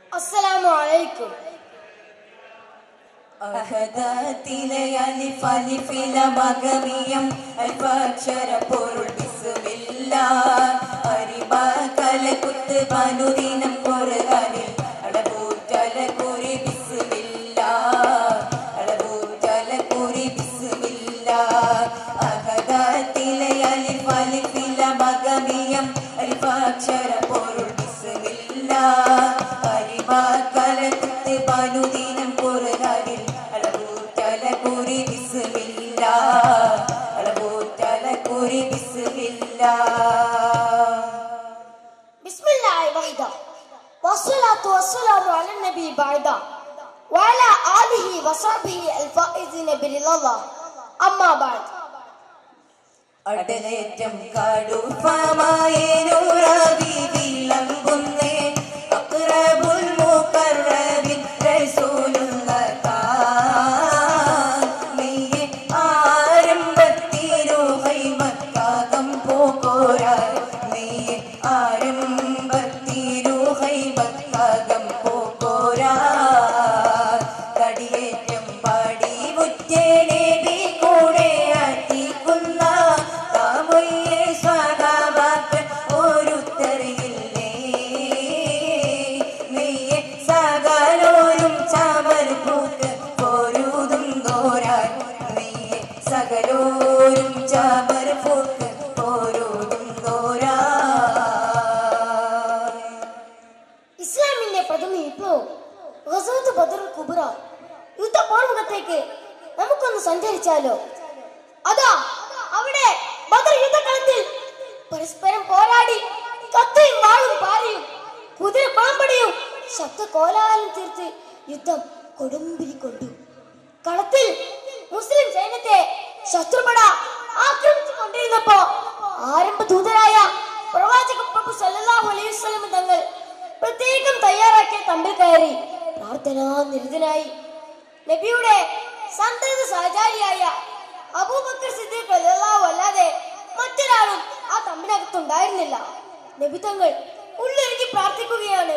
അസ്സലാമു അലൈക്കും അഹദത്തിലെ അലിഫ് അലിഫില മകമിയം അൽഫാക്ഷര പൊരുൾ ബിസ്മില്ല അരിബ കലകുത്ത് പനുദിനം ഖുർആനിൽ അടബൂറ്റല കുരി ബിസ്മില്ല അടബൂറ്റല കുരി ബിസ്മില്ല അഹദത്തിലെ അലിഫ് അലിഫില മകമിയം അൽഫാക്ഷര പൊരുൾ ബിസ്മില്ല അരിബ കലകുത്ത് പനുദിനം ഖുർആനിൽ അളവൂറ്റല കുരി ബിസ്മില്ല അളവൂറ്റല കുരി ബിസ്മില്ല ബിസ്മില്ലാഹി വഹദ വസ്സലാത്തു വസ്സലാമു അല നബി ബഅദ വഅല ആലിഹി വസഹ്ബിഹി അൽഫായിസിന ബിലില്ലാഹ് അമ്മാ ബഅദ് അടലേറ്റം കടുപ്പമായ നൂറാവി വിളമ്പുന്നേ അക്രബുൽ മുഖറബിൻ റസൂലുള്ളാഹ് നീയെ ആരംഭത്തിരു ഹൈമക്കാകം പോകോരാൻ നീയെ ആരംഭത്തിരു ഹൈമക്കാകം പോകോരാൻ കടിയേറ്റം പാടി മുറ്റേനേബി കൂടെ ആറ്റിക്കുന്ന താമൊയ്യെ സഖാവാക്കൾ ഒരുത്തറിയില്ലേ നീയെ സകലോരും ചാമൽ പൂക്ക് പോരുതും തോരാൻ നീയെ സകലോരും ചാമൽ പൂക്ക് പോരുതും തോരാൻ ഇസ്ലാമിന്റെ പ്രഥമ വിപ്ലവം ഗസവത്ത് ബദർ കുബ്ര യുദ്ധ പോർമുഖത്തേക്ക് നമുക്കൊന്ന് സഞ്ചരിച്ചാലോ അതാ അവിടെ ബദർ യുദ്ധക്കളത്തിൽ പരസ്പരം പോരാടി കത്തയും വാളും പാലയും കുതിര പാമ്പടിയും ശബ്ദ കോലാഹലം തീർത്ത് യുദ്ധം കൊടുമ്പിരി കൊണ്ടു കളത്തിൽ മുസ്ലിം സൈന്യത്തെ ശത്രുപട ആക്രമിച്ചു കൊണ്ടിരുന്നപ്പോ ആരംഭ ദൂതരായ പ്രവാചക പ്രഭു സല്ലല്ലാഹു അലൈഹി വസല്ലം തങ്ങൾ പ്രത്യേകം തയ്യാറാക്കിയ തമ്പിൽ കയറി പ്രാർത്ഥനാ നിരതനായി നബിയുടെ സന്തത സഹചാരിയായ അബൂബക്കർ സിദ്ദീഖ് റളിയല്ലാഹു അല്ലാതെ മറ്റൊരാളും ആ തമ്പിനകത്തുണ്ടായിരുന്നില്ല നബി തങ്ങൾ ഉള്ളിറങ്ങി പ്രാർത്ഥിക്കുകയാണ്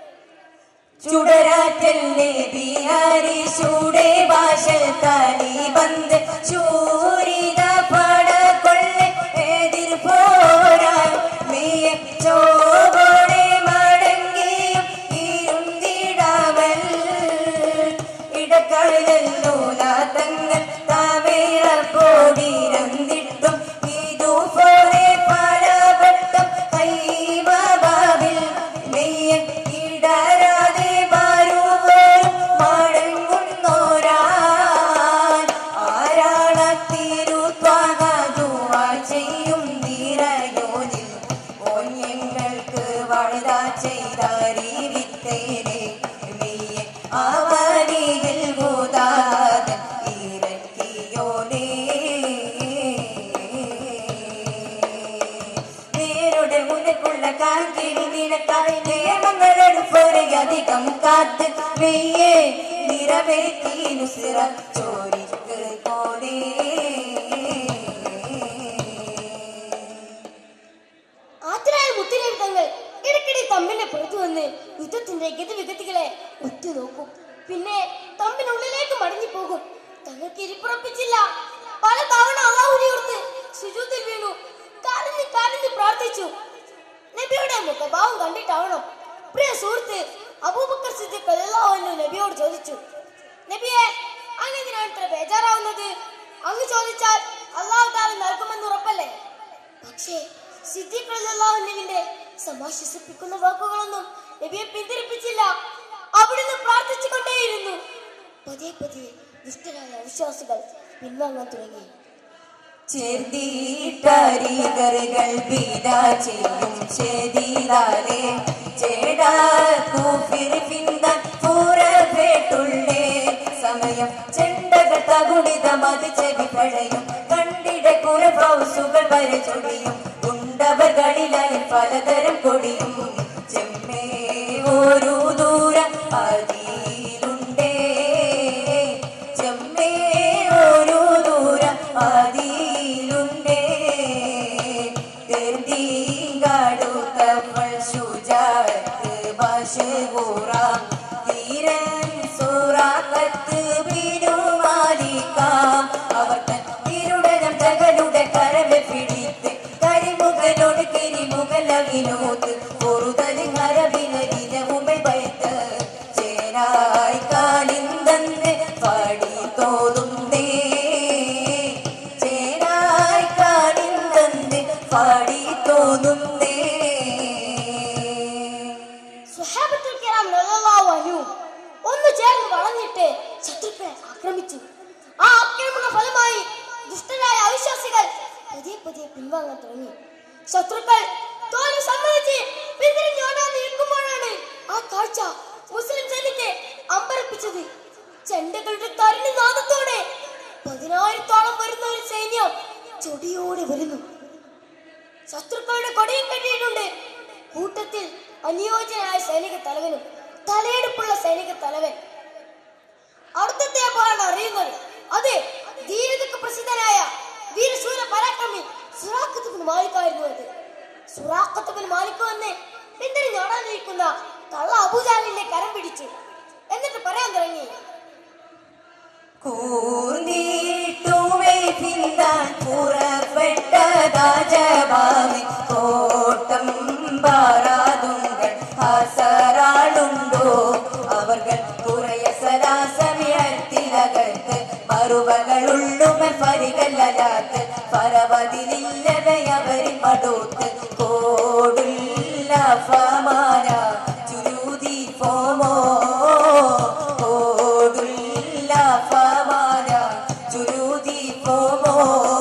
ചുടരാറ്റല്ലേ ബിഹാരി ചൂടേ ഭാഷൽ താലി ബന്ദ് ചൂരിത പട കൊള്ള എതിർ പോരാൻ നീയ ചോടെ മടങ്ങിയും ഇരുന്നിടാവൽ ഇടക്കഴലൂല തങ്ങൾ താവേറ പോടിരന്നിട്ടും ഇതുപോലെ പലവട്ടം കൈവബാവിൽ നെയ്യ ഇടരാതെ വരുവോരും മടങ്ങുന്നോരാൻ ആരാണത്തിരുത്വാകുവ ചെയ്യും നിറയോനിൽ ഓൻ ഞങ്ങൾക്ക് വഴുതാ ചെയ്താരി വിത്തേനെ നീയെ അവനിയിൽ ഭൂതാതൻ ഇറക്കിയോനേ നേരുടെ മുന്നിലുള്ള കാൽക്കിഴി നിനക്കായി നിയമങ്ങളെടുപ്പൊരു അധികം കാത്ത് മെയ്യേ നിറവേറ്റി നുസിറ ചോരിക്ക് പോലെ ആദ്യരായ മുത്തിനബി തങ്ങൾ ഇടയ്ക്കിടെ തമ്മിന്റെ പുറത്തു വന്ന് യുദ്ധത്തിന്റെ ഗതിവിഗതികളെ ഉറ്റുനോക്കും പിന്നെ തമ്മിനുള്ളിലേക്ക് മടങ്ങിപ്പോകും തങ്ങൾക്ക് ഇരിപ്പുറപ്പിച്ചില്ല പല തവണ അള്ളാഹുരിയോർത്ത് സുജൂതിൽ വീണു കരഞ്ഞ് കരഞ്ഞ് പ്രാർത്ഥിച്ചു നബിയുടെ മുഖഭാവം കണ്ടിട്ടാവണം പ്രിയ സുഹൃത്ത് അബൂബക്കർ സിദ്ദീഖ് റളിയല്ലാഹു അൻഹു നബിയോട് ചോദിച്ചു നബിയെ അങ്ങ് എന്തിനാണ് ഇത്ര ബേജാറാവുന്നത് അങ്ങ് ചോദിച്ചാൽ അള്ളാഹു താല നൽകുമെന്ന് ഉറപ്പല്ലേ പക്ഷേ സിദ്ദീഖ് റളിയല്ലാഹുവിന്റെ സമാശ്വസിപ്പിക്കുന്ന വാക്കുകളൊന്നും നബിയെ പിന്തിരിപ്പിച്ചില്ല അവിടുന്ന് പ്രാർത്ഥിച്ചുകൊണ്ടേയിരുന്നു പതിയെ പതിയെ ദുഷ്ടരായ അവിശ്വാസികൾ പിൻവാങ്ങാൻ തുടങ്ങി ചേർത്തിട്ടരികറുകൾ പീതാ ചെയ്യും ചെയ്തിരാലേ ചേടാ കൂപ്പിർ പിന്താൻ പൂരപേട്ടുള്ളേ സമയം ചെണ്ടകൾ തകുണിതമത് ചെവി പഴയും കണ്ടിട കുറഫൗസുകൾ വരെ ചൊടിയും ഉണ്ടവകളിലായി പലതരം കൊടിയും ചെമ്മേ ഒരു ദൂരം അതിലുണ്ടേ ചെമ്മേ ഒരു ദൂരം അതിലുണ്ടേ തീർത്തിങ്കാടു കപ്പൽ ശുചാത്ത് ഭാഷ കൂറാം ചൊടിയോടെ വരുന്നു ശത്രുക്കളുടെ കൊടിയും കെട്ടിയിട്ടുണ്ട് കൂട്ടത്തിൽ അനുയോജ്യനായ സൈനിക തലവനും തലയെടുപ്പുള്ള സൈനിക തലവൻ അവിടുത്തെ അപ്പോഴാണ് അറിയുന്നത് അതെ ധീരതയ്ക്ക് പ്രസിദ്ധനായ വീരശൂര പരാക്രമി സുറാഖത്തുബിൻ മാലിക്കായിരുന്നു അത് സുറാഖത്തുബിൻ മാലിക് വന്ന് എന്തിനു ഞാടാനിരിക്കുന്ന കള്ള അബുജാലിന്റെ കരം പിടിച്ചു എന്നിട്ട് പറയാൻ തുടങ്ങി കൂർന്നീട്ടുമേ പിന്താൻ പുറപ്പെട്ടതാ ജപാമി കോട്ടം പാറാതുങ്കൾ ഹസറാളുണ്ടോ അവർകൾ കുറയ സരാസമിഴത്തിലകത്ത് മറുവകളുള്ളുമ പരികല്ലാത്ത് പരവതിലില്ലവയവരിൽ മടൂത്ത് കോടുല്ല ഫമാന ചുരുതി ഫോമോ കോടുല്ല ഫമാന ചുരുതി ഫോമോ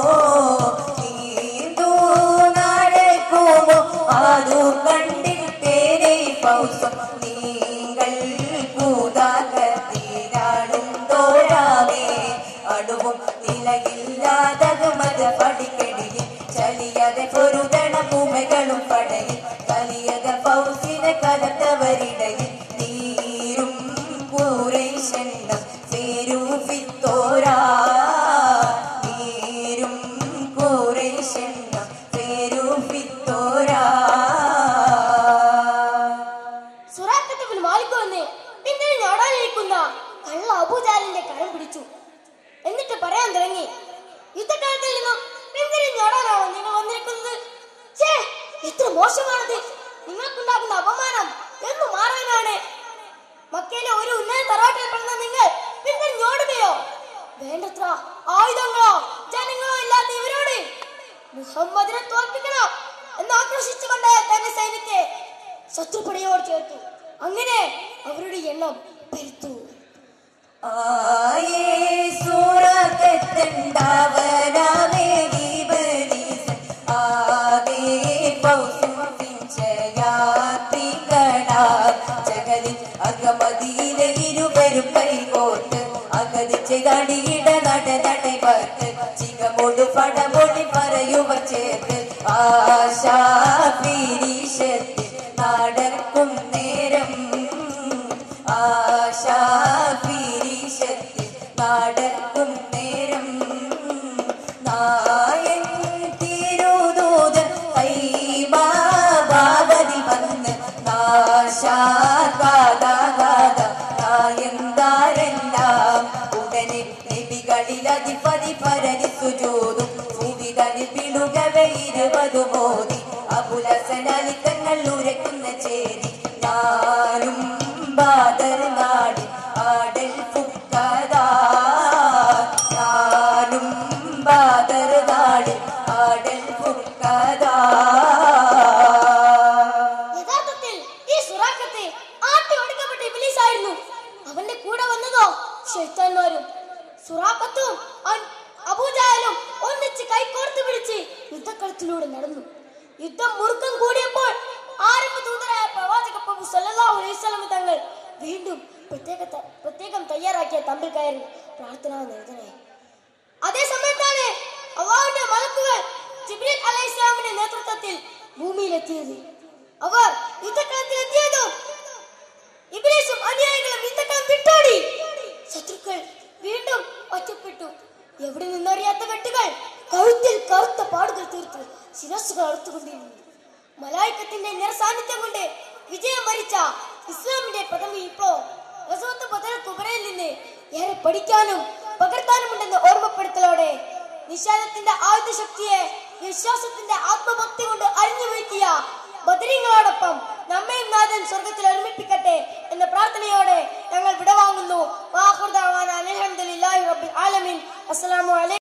നീന്തു നടക്കുമോ അതു കണ്ടിട്ടേനെ പൗസം നിങ്ങൾ കൂതാകത്തിനാടും തോഴാമേ അടുവും നിലയില്ലാതകമത് പടിക്കെടിയിൽ ചലിയതെ പൊരുതണ ഭൂമികളും പടയിൽ കലിയക പൗസിനെ കലത്തവരിടയിൽ നീരും കൂറേശെണ്ണം പേരുവിത്തോരാ നീരും കൂറേശെണ്ണം പേരുവിത്തോരാ സുറാഖത്തുബിൻ മാലിക് വന്ന് എന്തിനു ഞാടാനിരിക്കുന്ന കള്ള അബുജാലിന്റെ കരം പിടിച്ചു എന്നിട്ട് പറയാൻ തുടങ്ങി യുദ്ധകാലത്തിൽ നിന്നും എന്തിനു ഞാടാനാണോ നിങ്ങൾ വന്നിരിക്കുന്നത് ഛേ എത്ര മോശമാണത് നിങ്ങൾക്കുണ്ടാകുന്ന അപമാനം എന്ന് മാറാനാണ് മക്കയിലെ ഒരു ഉന്നത തറവാട്ടിൽ പിറന്ന നിങ്ങൾ പിന്നെ ഞോടുകയോ വേണ്ടത്ര ആയുധങ്ങളോ ജനങ്ങളോ ഇല്ലാത്ത ഇവരോട് മുഹമ്മദിനെ തോൽപ്പിക്കണം എന്ന് ആക്രോശിച്ചുകൊണ്ട് തന്റെ സൈന്യത്തെ ശത്രുപടയോട് ചേർത്തു അങ്ങനെ അവരുടെ എണ്ണം പെരുത്തു ആയേ സൂറത്തെത്തണ്ടാവനാമേ ഇബ്ലീസ് ആകെ പൗസും പിഞ്ചയാത്രികടാ ജഗലിൽ അകമതിയിലെ ഇരുവരും കൈകോട്ട് അകതിച്ച് കടിയിട നട നടപത്ത് ചികമൊടു പടമൊഴി പറയുവ ചേർത്ത് ആശാപിരീശത്തിൽ നടക്കും നേരം ആശാപിരീശത്തിൽ നടക്കും നേരം നായൻ തിരുദൂതൻ കൈമാവാകതി വന്ന് നാശാകാതാകാത നായന്താരെല്ലാം ഉടനെ നബികളിലധിപതി പരതി സുജൂതും ഭൂമികളിൽ പിളുകവെ ഇരുപതു മോദി അബുലസനലി തങ്ങൾ ഉരക്കുന്ന ചേരി ഞാനും ബാദർ നാടി ആടൽ ഫുക്കതാ ഞാനും ബാദർ നാടി ആടൽ ഫുക്കതാ യഥാർത്ഥത്തിൽ ഈ സുറാഖത്തെ ആട്ടി ഒടുക്കപ്പെട്ട ഇബ്ലീസായിരുന്നു അവന്റെ കൂടെ വന്നതോ ശൈത്താന്മാരും സുറാഖത്തും അൻ- അബൂജഹലും ഒന്നിച്ച് കൈകോർത്ത് പിടിച്ച് യുദ്ധക്കളത്തിലൂടെ നടന്നു യുദ്ധം മുറുക്കം കൂടിയപ്പോൾ ആരംഭ ദൂതരായ പ്രവാചക പ്രഭു സല്ലല്ലാഹു അലൈഹി വസല്ലം തങ്ങൾ വീണ്ടും പ്രത്യേക ത- പ്രത്യേകം തയ്യാറാക്കിയ തമ്പിൽ കയറി പ്രാർത്ഥനാ നിരതനായി അതേ സമയത്താണ് അള്ളാഹുവിന്റെ മലക്കുകൾ ജിബ്രീൽ അലൈഹിസ്സലാമിന്റെ നേതൃത്വത്തിൽ ഭൂമിയിലെത്തിയത് അവർ യുദ്ധക്കളത്തിലെത്തിയതും ഇബ്ലീസും അനുയായികളും യുദ്ധക്കളം വിട്ടോടി ശത്രുക്കൾ വീണ്ടും ഒറ്റപ്പെട്ടു എവിടെ നിന്നറിയാത്ത വെട്ടുകൾ കഴുത്തിൽ കറുത്ത പാടുകൾ തീർത്ത് ശിരസ്സുകൾ അറുത്തുകൊണ്ടിരുന്നു മലായിക്കത്തിന്റെ നിറസാന്നിധ്യം കൊണ്ട് വിജയം വരിച്ച ഇസ്ലാമിന്റെ പ്രഥമ വിപ്ലവം റസൂത്ത് ബദൽ കുബറയിൽ നിന്ന് ഏറെ പഠിക്കാനും പകർത്താനുമുണ്ടെന്ന് ഓർമ്മപ്പെടുത്തലോടെ നിഷാദത്തിന്റെ ആയുധ ശക്തിയെ വിശ്വാസത്തിന്റെ ആത്മഭക്തി കൊണ്ട് അരിഞ്ഞു വീഴ്ത്തിയ ബദരീങ്ങളോടൊപ്പം നമ്മയും നാഥൻ സ്വർഗത്തിൽ ഒരുമിപ്പിക്കട്ടെ എന്ന പ്രാർത്ഥനയോടെ ഞങ്ങൾ വിടവാങ്ങുന്നു വാഹുർദാവാന അലഹമുല്ലാഹി റബ്ബിൽ ആലമീൻ അസ്സലാമു അലൈക്കും